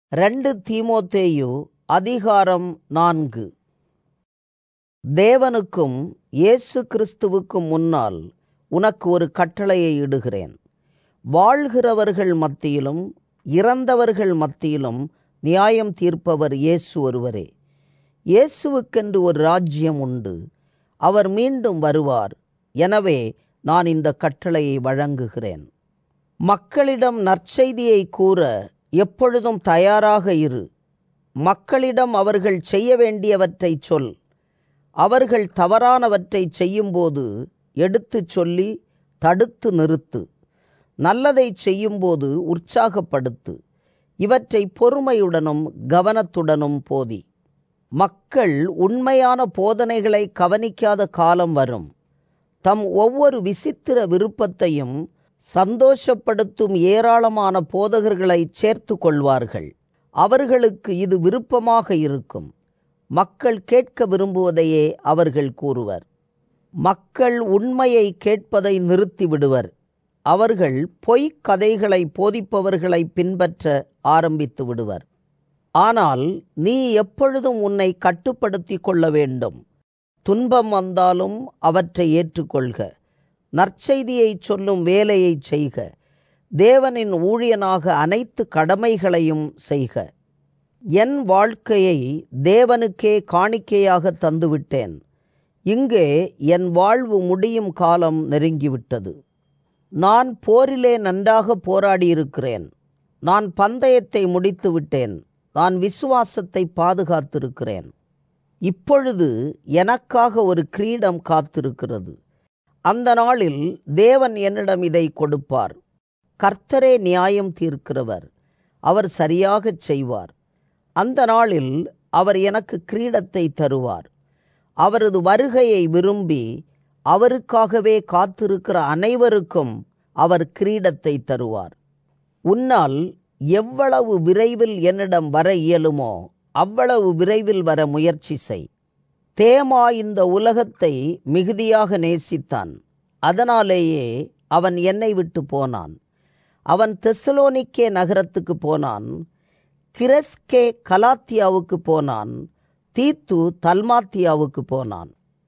ரெண்டு தீமோத்தேயு அதிகாரம் நான்கு தேவனுக்கும் இயேசு கிறிஸ்துவுக்கும் முன்னால் உனக்கு ஒரு கட்டளையை இடுகிறேன் வாழ்கிறவர்கள் மத்தியிலும் இறந்தவர்கள் மத்தியிலும் நியாயம் தீர்ப்பவர் இயேசு ஒருவரே இயேசுவுக்கென்று ஒரு ராஜ்யம் உண்டு அவர் மீண்டும் வருவார் எனவே நான் இந்த கட்டளையை வழங்குகிறேன் மக்களிடம் நற்செய்தியை கூற எப்பொழுதும் தயாராக இரு மக்களிடம் அவர்கள் செய்ய வேண்டியவற்றை சொல் அவர்கள் தவறானவற்றை செய்யும்போது எடுத்துச் சொல்லி தடுத்து நிறுத்து நல்லதை செய்யும்போது உற்சாகப்படுத்து இவற்றை பொறுமையுடனும் கவனத்துடனும் போதி மக்கள் உண்மையான போதனைகளை கவனிக்காத காலம் வரும் தம் ஒவ்வொரு விசித்திர விருப்பத்தையும் சந்தோஷப்படுத்தும் ஏராளமான போதகர்களை சேர்த்து கொள்வார்கள் அவர்களுக்கு இது விருப்பமாக இருக்கும் மக்கள் கேட்க விரும்புவதையே அவர்கள் கூறுவர் மக்கள் உண்மையை கேட்பதை நிறுத்தி விடுவர் அவர்கள் பொய்க் கதைகளை போதிப்பவர்களை பின்பற்ற ஆரம்பித்து விடுவர் ஆனால் நீ எப்பொழுதும் உன்னை கட்டுப்படுத்தி கொள்ள வேண்டும் துன்பம் வந்தாலும் அவற்றை ஏற்றுக்கொள்க நற்செய்தியை சொல்லும் வேலையை செய்க தேவனின் ஊழியனாக அனைத்து கடமைகளையும் செய்க என் வாழ்க்கையை தேவனுக்கே காணிக்கையாக தந்துவிட்டேன் இங்கே என் வாழ்வு முடியும் காலம் நெருங்கிவிட்டது நான் போரிலே நன்றாக போராடியிருக்கிறேன் நான் பந்தயத்தை முடித்து விட்டேன் நான் விசுவாசத்தை பாதுகாத்திருக்கிறேன் இப்பொழுது எனக்காக ஒரு கிரீடம் காத்திருக்கிறது அந்த நாளில் தேவன் என்னிடம் இதை கொடுப்பார் கர்த்தரே நியாயம் தீர்க்கிறவர் அவர் சரியாகச் செய்வார் அந்த நாளில் அவர் எனக்கு கிரீடத்தை தருவார் அவரது வருகையை விரும்பி அவருக்காகவே காத்திருக்கிற அனைவருக்கும் அவர் கிரீடத்தை தருவார் உன்னால் எவ்வளவு விரைவில் என்னிடம் வர இயலுமோ அவ்வளவு விரைவில் வர முயற்சி செய் தேமா இந்த உலகத்தை மிகுதியாக நேசித்தான் அதனாலேயே அவன் என்னை விட்டு போனான் அவன் தெசலோனிக்கே நகரத்துக்கு போனான் கிரஸ்கே கலாத்தியாவுக்கு போனான் தீத்து தல்மாத்தியாவுக்கு போனான்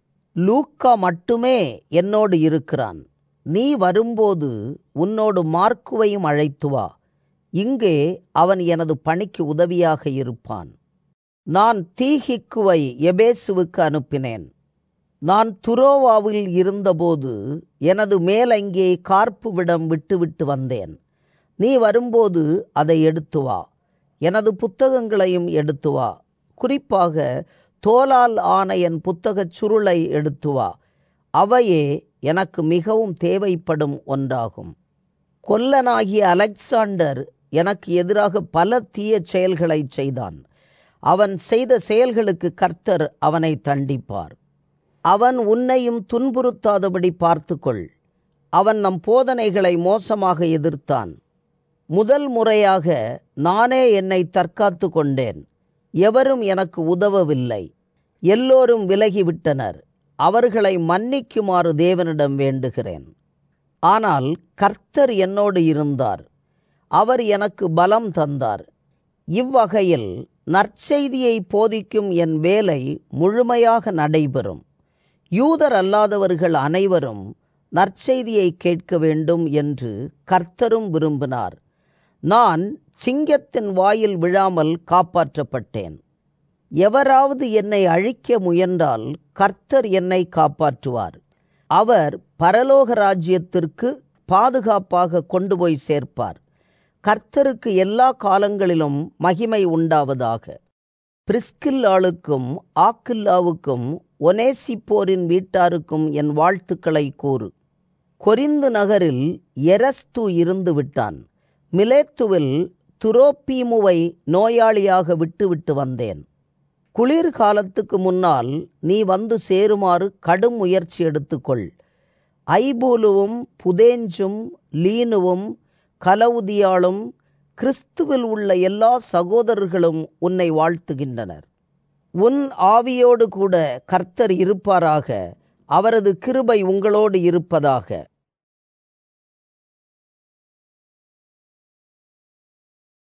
லூக்கா மட்டுமே என்னோடு இருக்கிறான் நீ வரும்போது உன்னோடு மார்க்குவையும் அழைத்து வா இங்கே அவன் எனது பணிக்கு உதவியாக இருப்பான் நான் தீஹிக்குவை எபேசுவுக்கு அனுப்பினேன் நான் துரோவாவில் இருந்தபோது எனது மேலங்கே கார்ப்புவிடம் விட்டுவிட்டு வந்தேன் நீ வரும்போது அதை எடுத்து வா எனது புத்தகங்களையும் எடுத்து வா குறிப்பாக தோலால் ஆன என் புத்தகச் சுருளை எடுத்து வா அவையே எனக்கு மிகவும் தேவைப்படும் ஒன்றாகும் கொல்லனாகிய அலெக்சாண்டர் எனக்கு எதிராக பல தீய செயல்களை செய்தான் அவன் செய்த செயல்களுக்கு கர்த்தர் அவனை தண்டிப்பார் அவன் உன்னையும் துன்புறுத்தாதபடி பார்த்துக்கொள் அவன் நம் போதனைகளை மோசமாக எதிர்த்தான் முதல் முறையாக நானே என்னை தற்காத்து கொண்டேன் எவரும் எனக்கு உதவவில்லை எல்லோரும் விலகிவிட்டனர் அவர்களை மன்னிக்குமாறு தேவனிடம் வேண்டுகிறேன் ஆனால் கர்த்தர் என்னோடு இருந்தார் அவர் எனக்கு பலம் தந்தார் இவ்வகையில் நற்செய்தியை போதிக்கும் என் வேலை முழுமையாக நடைபெறும் யூதர் அல்லாதவர்கள் அனைவரும் நற்செய்தியை கேட்க வேண்டும் என்று கர்த்தரும் விரும்பினார் நான் சிங்கத்தின் வாயில் விழாமல் காப்பாற்றப்பட்டேன் எவராவது என்னை அழிக்க முயன்றால் கர்த்தர் என்னை காப்பாற்றுவார் அவர் பரலோக ராஜ்யத்திற்கு பாதுகாப்பாக கொண்டு போய் சேர்ப்பார் கர்த்தருக்கு எல்லா காலங்களிலும் மகிமை உண்டாவதாக பிரிஸ்கில்லாளுக்கும் ஆக்கில்லாவுக்கும் ஒனேசிப்போரின் வீட்டாருக்கும் என் வாழ்த்துக்களை கூறு கொரிந்து நகரில் எரஸ்து இருந்து விட்டான் மிலேத்துவில் துரோப்பீமுவை நோயாளியாக விட்டுவிட்டு வந்தேன் குளிர்காலத்துக்கு முன்னால் நீ வந்து சேருமாறு கடும் முயற்சி எடுத்துக்கொள் ஐபூலுவும் புதேஞ்சும் லீனுவும் கலவுதியாளும் கிறிஸ்துவில் உள்ள எல்லா சகோதரர்களும் உன்னை வாழ்த்துகின்றனர் உன் ஆவியோடு கூட கர்த்தர் இருப்பாராக அவரது கிருபை உங்களோடு இருப்பதாக